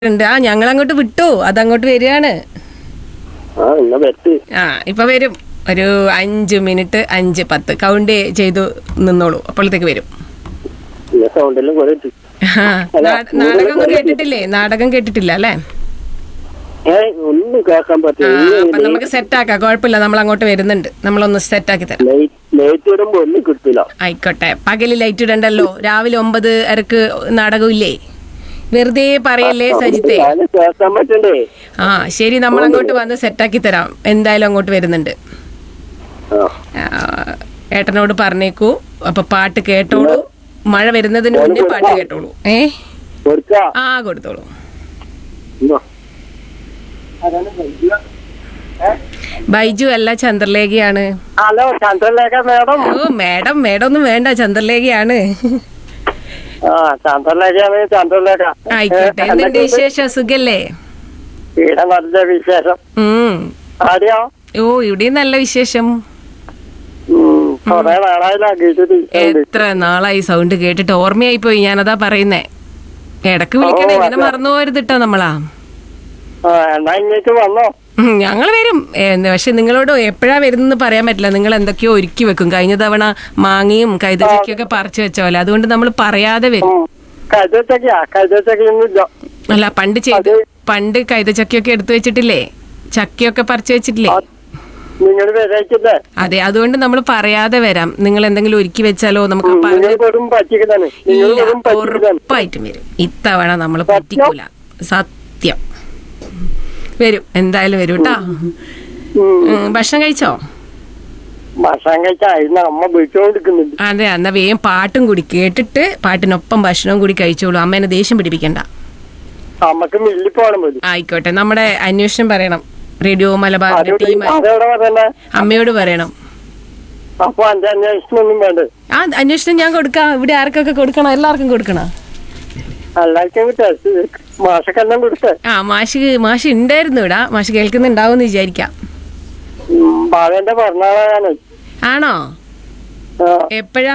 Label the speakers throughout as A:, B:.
A: ഉണ്ട് ആ ഞങ്ങൾ അങ്ങോട്ട് വിട്ടു അതങ്ങോട്ട് വരികയാണ്
B: ആ എന്നാ വെച്ച്
A: ആ ഇപ്പൊ വരും ഒരു അഞ്ച് മിനിറ്റ് അഞ്ച് പത്ത് കൗണ്ട് ചെയ്തു നിന്നോളൂ അപ്പോഴത്തേക്ക് വരും
B: പിന്നെ സൗണ്ടെല്ലാം കുറെ ഇട്ട്.
A: ആ, നാ- നാടകം ഒന്നും കേട്ടിട്ടില്ലേ നാടകം കേട്ടിട്ടില്ല അല്ലേ
B: ഏ ഒന്നും കേൾക്കാൻ
A: ആ
B: പറ്റില്ല
A: അപ്പൊ നമുക്ക് സെറ്റ് ആക്കാം കുഴപ്പമില്ല നമ്മൾ അങ്ങോട്ട് വരുന്നുണ്ട് നമ്മളൊന്ന് സെറ്റ് ആക്കി തരാം
B: ലൈറ്റ് ഇടുമ്പോ ഒന്നും കിട്ടില്ല
A: ആയിക്കോട്ടെ പകല് ലൈറ്റ് ഇടണ്ടല്ലോ രാവിലെ ഒമ്പത് അരക്ക് നാടകം ഇല്ലേ വെറുതെ പറയല്ലേ സജിത്തെ
B: ഞാൻ കേൾക്കാൻ പറ്റണ്ടേ
A: ആ ശരി നമ്മൾ അങ്ങോട്ട് വന്ന് സെറ്റാക്കി തരാം എന്തായാലും അങ്ങോട്ട് വരുന്നുണ്ട്
B: ആ
A: ആ, ഏട്ടനോട് പറഞ്ഞേക്കൂ അപ്പൊ പാട്ട് കേട്ടോളൂ മഴ വരുന്നതിന് മുന്നേ പാട്ട് കേട്ടോളൂ ഏ
B: കൊടുക്ക
A: ആ കൊടുത്തോളൂ ബൈജു അല്ല ചന്ദ്രലേഖയാണ്
B: ഹലോ ചന്ദ്രലേഖ മേഡം
A: ഓ മേഡം മേഡം ഒന്നും വേണ്ട ചന്ദ്രലേഖയാണ്
B: ആ ചന്ദ്രലേഖയാണ് ചന്ദ്രലേഖ
A: ആയിക്കോട്ടെ എന്തുണ്ട് വിശേഷം സുഖല്ലേ
B: ഇവിടെ നല്ല വിശേഷം
A: ഉം
B: ആരെയോ
A: ഓ ഇവിടെയും നല്ല വിശേഷം
B: കൊറേ നാളായില്ല കേട്ടിട്ട്
A: എത്ര നാളായി സൗണ്ട് കേട്ടിട്ട് ഓർമ്മയായി പോയി ഞാനതാ പറയുന്നേ ഇടക്ക് വിളിക്കണേ ഇങ്ങനെ മറന്നു പോരുത് കേട്ടോ നമ്മളാ
B: ആ എന്നാ ഇങ്ങേക്ക് വന്നോ
A: ഉം, ഞങ്ങള് വരും ഏ, പക്ഷെ നിങ്ങളോട് എപ്പോഴാ വരുന്നെന്ന് പറയാൻ പറ്റില്ല നിങ്ങൾ എന്തൊക്കെയോ ഒരുക്കി വെക്കും കഴിഞ്ഞ തവണ മാങ്ങയും കൈതച്ചക്കയൊക്കെ പറിച്ചു വെച്ച പോലെ അതുകൊണ്ട് നമ്മൾ പറയാതെ വരും
B: കരുതച്ചക്കയാ കരുതച്ചക്കയൊന്നുമില്ല
A: അല്ല പണ്ട് ചെയ്ത് പണ്ട് കൈതച്ചക്കയൊക്കെ എടുത്തു വെച്ചിട്ടില്ലേ ചക്കയൊക്കെ പറിച്ചു വെച്ചിട്ടില്ലേ
B: നിങ്ങൾ വരേക്കില്ലേ
A: അതെ അതുകൊണ്ട് നമ്മൾ പറയാതെ വരാം നിങ്ങൾ എന്തെങ്കിലും ഒരുക്കി വെച്ചാലോ നമുക്ക്
B: നിങ്ങൾ
A: പറഞ്ഞ്
B: വെറും പറ്റിക്കലാണ് നിങ്ങൾ
A: ഇല്ല
B: വെറും പറ്റിക്കലാണ്
A: ഉറപ്പായിട്ടും വരും ഇത്തവണ നമ്മൾ പറ്റിക്കൂല സത്യം വരും എന്തായാലും വരും കേട്ടാ ഉം, ഭക്ഷണം കഴിച്ചോ
B: ഭക്ഷണം കഴിച്ചായിരുന്നു അമ്മ വിളിച്ചോണ്ടിരിക്കുന്നുണ്ട്
A: അതെ എന്നാ വേഗം പാട്ടും കൂടി കേട്ടിട്ട് പാട്ടിനൊപ്പം ഭക്ഷണവും കൂടി കഴിച്ചോളൂ അമ്മേനെ ദേഷ്യം പിടിപ്പിക്കണ്ട
B: അമ്മക്ക് മില്ലിൽ പോകണം മതി
A: ആയിക്കോട്ടെ നമ്മുടെ അന്വേഷണം പറയണം റേഡിയോ മലബാറിന്റെ
B: അതോട്
A: ടീം
B: അതെവിടെ പറയണ്ടേ
A: അമ്മയോട് പറയണം
B: അപ്പൊ എന്റെ അന്വേഷണം ഒന്നും വേണ്ട
A: ആ അന്വേഷണം ഞാൻ കൊടുക്കാം ഇവിടെ ആർക്കൊക്കെ കൊടുക്കണം എല്ലാവർക്കും കൊടുക്കണം
B: എല്ലാവർക്കും ടെസ്റ്റ് മാഷക്കെല്ലാം കൊടുത്തേ
A: ആ മാഷ് മാഷ് ഉണ്ടായിരുന്നു ഇവിടെ മാഷ് കേൾക്കുന്നുണ്ടാവും വിചാരിക്കാം
B: ബാബേന്റെ പറഞ്ഞാളാണ്
A: ആണോ എപ്പോഴാ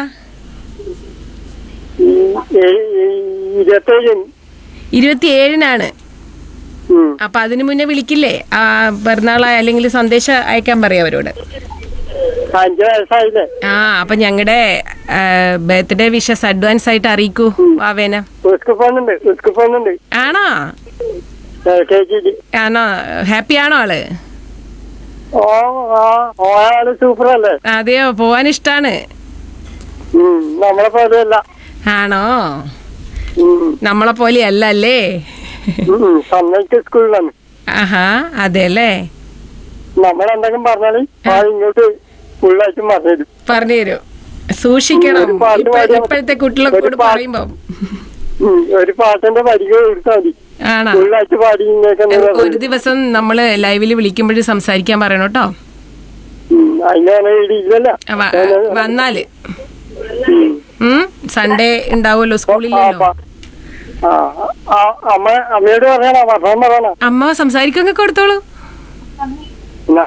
B: ഇരുപത്തേഴ്
A: ഇരുപത്തിയേഴിനാണ്
B: ഉം.
A: അപ്പൊ അതിനു മുന്നേ വിളിക്കില്ലേ ആ പിറന്നാളായ അല്ലെങ്കിൽ സന്ദേശം അയക്കാൻ പറയാം അവരോട്
B: അഞ്ചു വയസ്സായില്ലേ
A: ആ അപ്പൊ ഞങ്ങളുടെ ബർത്ത്ഡേ വിഷസ് അഡ്വാൻസ് ആയിട്ട് അറിയിക്കൂ വാവേന
B: ഉസ്കു പോകുന്നുണ്ട് ഉസ്കു പോകുന്നുണ്ട്
A: ആണോ
B: എൽ കെ ജിയിൽ
A: ആണോ ഹാപ്പി ആണോ ആള്
B: ഓ ആ ഓ ആള് സൂപ്പർ അല്ലേ
A: അതെയോ പോവാൻ ഇഷ്ടാണ്
B: ഉം, നമ്മളെ പോലെയല്ല
A: ആണോ
B: ഉം,
A: നമ്മളെ പോലെ അല്ല അല്ലേ
B: ഉം, സമ്മതിച്ച സ്കൂളിലാണ്
A: ആഹാ അതെ അല്ലേ
B: നമ്മളെന്തെങ്കിലും പറഞ്ഞാല് ആ ഇങ്ങോട്ട് ഫുള്ളായിട്ട് പറഞ്ഞുതരും
A: പറഞ്ഞു തരൂ സൂക്ഷിക്കണം
B: ഒരു പാട്ട്
A: ഇപ്പ-
B: പാടിയാ-
A: ഇപ്പോഴത്തെ കുട്ടികളോട്
B: ഒരു പാ-
A: പറയുമ്പോ
B: ഉം, ഒരു പാട്ടിന്റെ വരിക എടുത്താൽ മതി
A: ആണോ
B: ഫുള്ളായിട്ട് പാടി ഇങ്ങനെയൊക്കെ
A: ഒരു ദിവസം നമ്മള് ലൈവില് വിളിക്കുമ്പോഴും സംസാരിക്കാൻ പറയണം കേട്ടോ
B: അതിനാണ് ഇവിടെ ഇല്ലല്ലോ
A: വ- വന്നാല് ഉം സൺഡേ ഉണ്ടാവുമല്ലോ
B: ആ,
A: സ്കൂളിലല്ലോ
B: പ- ആ, ആ, അമ്മ അമ്മയോട് പറയണോ ഭക്ഷണം പറയണോ
A: അമ്മ സംസാരിക്കൊക്കെ കൊടുത്തോളൂ
B: എന്നാ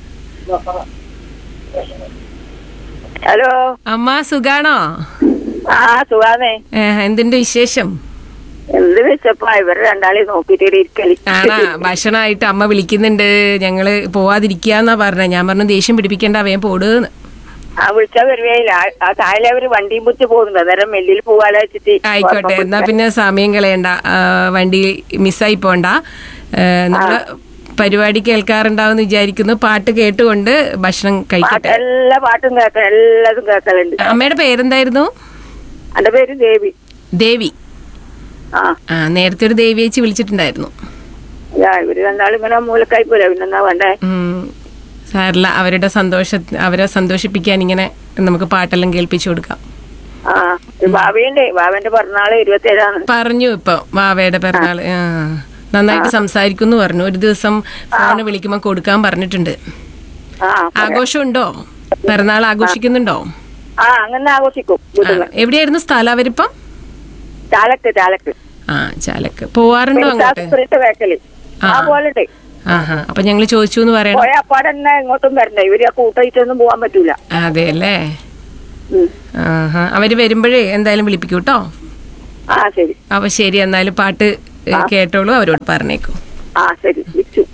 C: ഹലോ
A: അമ്മ സുഖാണോ
C: ആ സുഖാന്നേ
A: ഏ, എന്തിന്റെ വിശേഷം
C: എന്ത് വെച്ചപ്പാ ഇവര് രണ്ടാളെ നോക്കിട്ട് ഇരിക്കല്
A: ആണാ ഭക്ഷണമായിട്ട് അമ്മ വിളിക്കുന്നുണ്ട് ഞങ്ങള് പോവാതിരിക്കാന്നാ പറഞ്ഞ ഞാൻ പറഞ്ഞു ദേഷ്യം പിടിപ്പിക്കണ്ട വേഗം പോടുന്ന്
C: ആ വിളിച്ചാ വരുവേയില്ല ആ- ആ താഴെ അവര് വണ്ടിയും പുച്ച് പോകുന്നുണ്ട് അന്നേരം മെല്ലിൽ പോവാലോ വെച്ചിട്ട്
A: ആയിക്കോട്ടെ എന്നാ പിന്നെ സമയം കളയണ്ട ആ, വണ്ടി മിസ്സായി പോണ്ട ഏ, നമ്മള് പരിപാടി കേൾക്കാറുണ്ടാവുമെന്ന് വിചാരിക്കുന്നു പാട്ട് കേട്ടുകൊണ്ട് ഭക്ഷണം
C: പാട്ട്
A: കഴിക്കട്ടെ
C: എല്ലാ പാട്ടും കേൾക്കാം എല്ലാതും കേൾക്കലുണ്ട്
A: അമ്മയുടെ പേരെന്തായിരുന്നു
C: എന്റെ പേര് ദേവി
A: ദേവി
C: ആ
A: ആ നേരത്തെ ഒരു ദേവി ചേച്ചി വിളിച്ചിട്ടുണ്ടായിരുന്നു
C: യാ, ഇവര് രണ്ടാളും ഇങ്ങനെ മൂലക്കായി പോലെ പിന്നെന്നാ വേണ്ടേ
A: ഉം. സാരില്ല അവരുടെ സന്തോഷ അവരെ സന്തോഷിപ്പിക്കാൻ ഇങ്ങനെ നമുക്ക് പാട്ടെല്ലാം കേൾപ്പിച്ചു കൊടുക്കാം
C: ആ ഒരു ഭാവിയുണ്ട് ഭാവന്റെ പിറന്നാള് ഇരുപത്തേഴാണ്
A: പറഞ്ഞു ഇപ്പൊ വാവയുടെ പിറന്നാള് ആ നന്നായിട്ട് സംസാരിക്കുന്നു പറഞ്ഞു ഒരു ദിവസം ഫോണ് വിളിക്കുമ്പോ കൊടുക്കാൻ പറഞ്ഞിട്ടുണ്ട്
C: ആ
A: ആഘോഷം ഉണ്ടോ പിറന്നാൾ ആഘോഷിക്കുന്നുണ്ടോ
C: ആ അങ്ങനെ ആഘോഷിക്കും
A: ആ,
C: വീട്ടില്
A: എവിടെയായിരുന്നു സ്ഥലം അവരിപ്പം
C: ചാലക്ക് ചാലക്ക്
A: ആ ചാലക്ക് പോവാറുണ്ടോ അങ്ങോട്ട്
C: സ്പിരിറ്റ് വേക്കല് ആ പോലുണ്ട്
A: ആഹാ അപ്പൊ ഞങ്ങള് ചോദിച്ചു എന്ന് പറയണം
C: പോയ അപ്പാടന്നെ ഇങ്ങോട്ടും വരണ്ടേ ഇവര് ആ കൂട്ടായിട്ടൊന്നും പോവാൻ പറ്റൂല
A: അതെ അല്ലേ
C: ഉം.
A: ആഹാ അവര് വരുമ്പോഴേ എന്തായാലും വിളിപ്പിക്കൂ കേട്ടോ
C: ആ ശരി
A: അപ്പൊ ശരി എന്നാലും പാട്ട് ഏ, കേട്ടോളൂ അവരോട് പറഞ്ഞേക്കൂ
C: ആ ശരി വിളിച്ചു